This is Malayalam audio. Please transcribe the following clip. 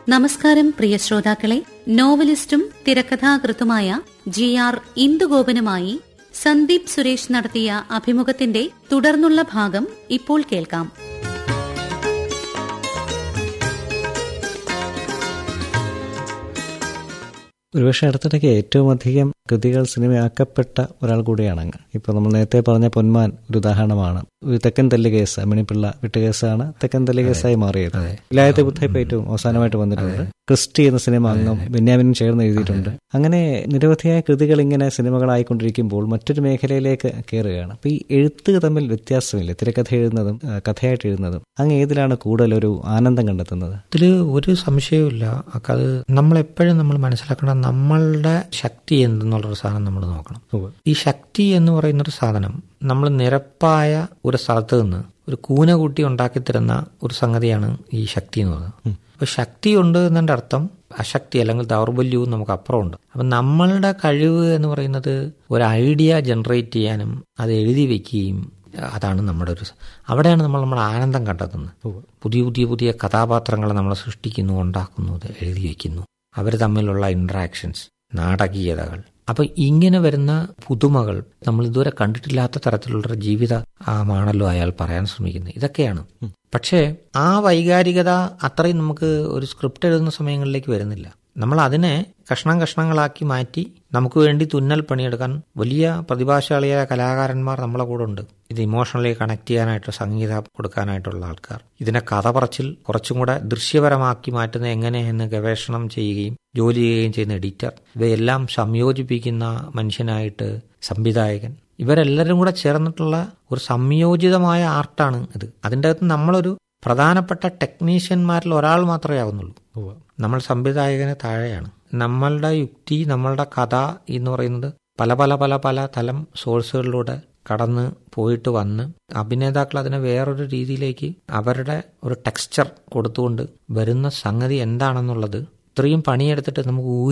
നമസ്കാരം പ്രിയ ശ്രോതാക്കളെ നോവലിസ്റ്റും തിരക്കഥാകൃത്തുമായ ജി ആർ ഇന്ദുഗോപനുമായി സന്ദീപ് സുരേഷ് നടത്തിയ അഭിമുഖത്തിന്റെ തുടർന്നുള്ള ഭാഗം ഇപ്പോൾ കേൾക്കാം ഒരുപക്ഷെ അടുത്തിടയ്ക്ക് ഏറ്റവും അധികം കൃതികൾ സിനിമയാക്കപ്പെട്ട ഒരാൾ കൂടിയാണ് അങ്ങ് ഇപ്പോൾ നമ്മൾ നേരത്തെ പറഞ്ഞ പൊന്മാൻ ഒരു ഉദാഹരണമാണ് ഒരു തെക്കൻ തല്ല് കേസ് അമ്മിണിപ്പിള്ള വിട്ടുകേസാണ് തെക്കൻ തല്ല് കേസായി മാറിയത് ഇല്ലായത്തെ ബുദ്ധ ഇപ്പം ഏറ്റവും അവസാനമായിട്ട് വന്നിട്ടുണ്ട് ക്രിസ്റ്റി എന്ന സിനിമ അംഗം ബെന്യാമിനും ചേർന്ന് എഴുതിയിട്ടുണ്ട് അങ്ങനെ നിരവധിയായ കൃതികൾ ഇങ്ങനെ സിനിമകളായിക്കൊണ്ടിരിക്കുമ്പോൾ മറ്റൊരു മേഖലയിലേക്ക് കയറുകയാണ് അപ്പൊ ഈ എഴുത്ത് തമ്മിൽ വ്യത്യാസമില്ല തിരക്കഥ എഴുതുന്നതും ആ, കഥയായിട്ട് എഴുതുന്നതും അങ്ങ് ഏതിലാണ് കൂടുതൽ ഒരു ആനന്ദം കണ്ടെത്തുന്നത് ഇതിൽ ഒരു സംശയവുമില്ല അത് നമ്മളെപ്പോഴും നമ്മൾ മനസ്സിലാക്കണം നമ്മളുടെ ശക്തി എന്തെന്നുള്ളൊരു സാധനം നമ്മൾ നോക്കണം ഈ ശക്തി എന്ന് പറയുന്ന ഒരു സാധനം നമ്മൾ നിരപ്പായ ഒരു സ്ഥലത്ത് നിന്ന് ഒരു കൂന കൂട്ടി ഉണ്ടാക്കി തരുന്ന ഒരു സംഗതിയാണ് ഈ ശക്തി എന്ന് പറയുന്നത് അപ്പൊ ശക്തി ഉണ്ട് എന്നതിന്റെ അർത്ഥം അശക്തി അല്ലെങ്കിൽ ദൗർബല്യവും നമുക്ക് അപ്പുറമുണ്ട് അപ്പൊ നമ്മളുടെ കഴിവ് എന്ന് പറയുന്നത് ഒരു ഐഡിയ ജനറേറ്റ് ചെയ്യാനും അത് എഴുതി വെക്കുകയും അതാണ് നമ്മുടെ ഒരു സ- അവിടെയാണ് നമ്മൾ നമ്മുടെ ആനന്ദം കണ്ടെത്തുന്നത് പുതിയ പുതിയ പുതിയ കഥാപാത്രങ്ങളെ നമ്മൾ സൃഷ്ടിക്കുന്നു ഉണ്ടാക്കുന്നു അത് എഴുതി വെക്കുന്നു അവർ തമ്മിലുള്ള ഇന്ററാക്ഷൻസ് നാടകീയതകൾ അപ്പൊ ഇങ്ങനെ വരുന്ന പുതുമകൾ നമ്മൾ ഇതുവരെ കണ്ടിട്ടില്ലാത്ത തരത്തിലുള്ള ഒരു ജീവിതമാണല്ലോ അയാൾ പറയാൻ ശ്രമിക്കുന്നത് ഇതൊക്കെയാണ് പക്ഷേ ആ വൈകാരികത അത്രയും നമുക്ക് ഒരു സ്ക്രിപ്റ്റ് എഴുതുന്ന സമയങ്ങളിലേക്ക് വരുന്നില്ല നമ്മൾ അതിനെ കഷ്ണം കഷ്ണങ്ങളാക്കി മാറ്റി നമുക്ക് വേണ്ടി തുന്നൽ പണിയെടുക്കാൻ വലിയ പ്രതിഭാശാലിയായ കലാകാരന്മാർ നമ്മളെ കൂടെ ഉണ്ട് ഇത് ഇമോഷണലി കണക്ട് ചെയ്യാനായിട്ട് സംഗീതം കൊടുക്കാനായിട്ടുള്ള ആൾക്കാർ ഇതിനെ കഥ പറച്ചിൽ കുറച്ചും കൂടെ ദൃശ്യപരമാക്കി മാറ്റുന്നത് എങ്ങനെയെന്ന് ഗവേഷണം ചെയ്യുകയും ജോലി ചെയ്യുകയും ചെയ്യുന്ന എഡിറ്റർ ഇവയെല്ലാം സംയോജിപ്പിക്കുന്ന മനുഷ്യനായിട്ട് സംവിധായകൻ ഇവരെല്ലാവരും കൂടെ ചേർന്നിട്ടുള്ള ഒരു സംയോജിതമായ ആർട്ടാണ് ഇത് അതിൻ്റെ അകത്ത് നമ്മളൊരു പ്രധാനപ്പെട്ട ടെക്നീഷ്യന്മാരിൽ ഒരാൾ മാത്രമേ ആവുന്നുള്ളൂ നമ്മൾ സംവിധായകന് താഴെയാണ് നമ്മളുടെ യുക്തി നമ്മളുടെ കഥ എന്ന് പറയുന്നത് പല പല പല പല തലം സോഴ്സുകളിലൂടെ കടന്ന് പോയിട്ട് വന്ന് അഭിനേതാക്കൾ അതിനെ വേറൊരു രീതിയിലേക്ക് അവരുടെ ഒരു ടെക്സ്ചർ കൊടുത്തുകൊണ്ട് വരുന്ന സംഗതി എന്താണെന്നുള്ളത് ഇത്രയും പണിയെടുത്തിട്ട് നമുക്ക്